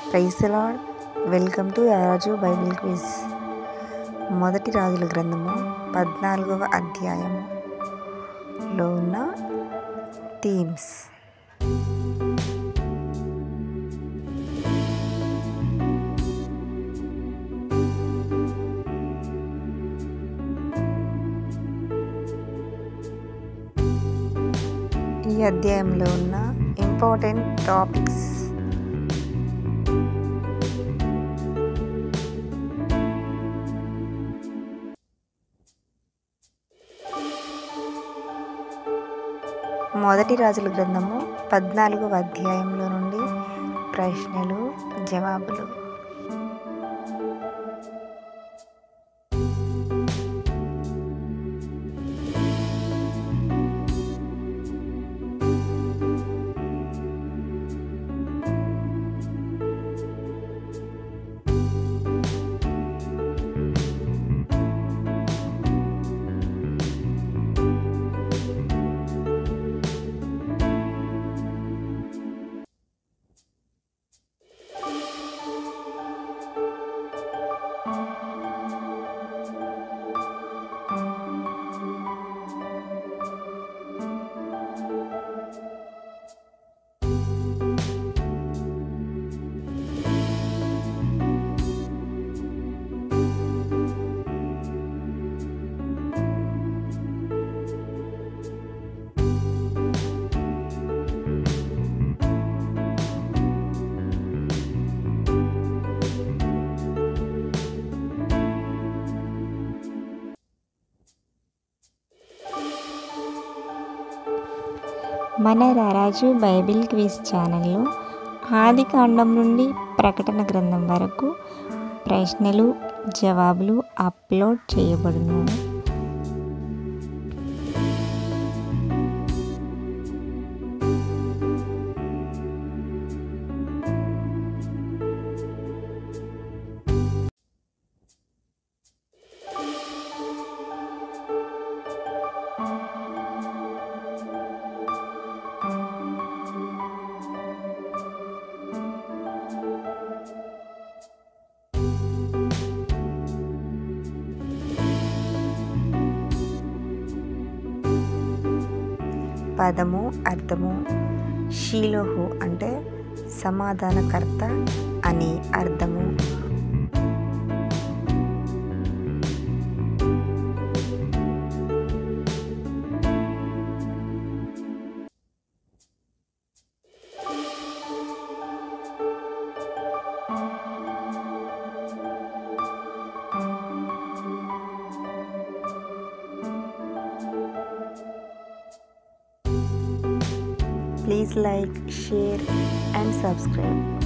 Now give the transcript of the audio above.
Price lord welcome to Raju Bible quiz మొదటి రాజుల గ్రంథము పద్నాలుగవ అధ్యాయములో ఉన్న థీమ్స్ ఈ అధ్యాయంలో ఉన్న ఇంపార్టెంట్ టాపిక్స్ మొదటి రాజుల గ్రంథము పద్నాలుగవ అధ్యాయంలో నుండి ప్రశ్నలు జవాబులు మన రారాజు బైబిల్ క్విజ్ ఛానల్లో ఆది కాండం నుండి ప్రకటన గ్రంథం వరకు ప్రశ్నలు జవాబులు అప్లోడ్ చేయబడును పదము అర్థము షీలోహు అంటే సమాధానకర్త అని అర్థము Please like, share and subscribe.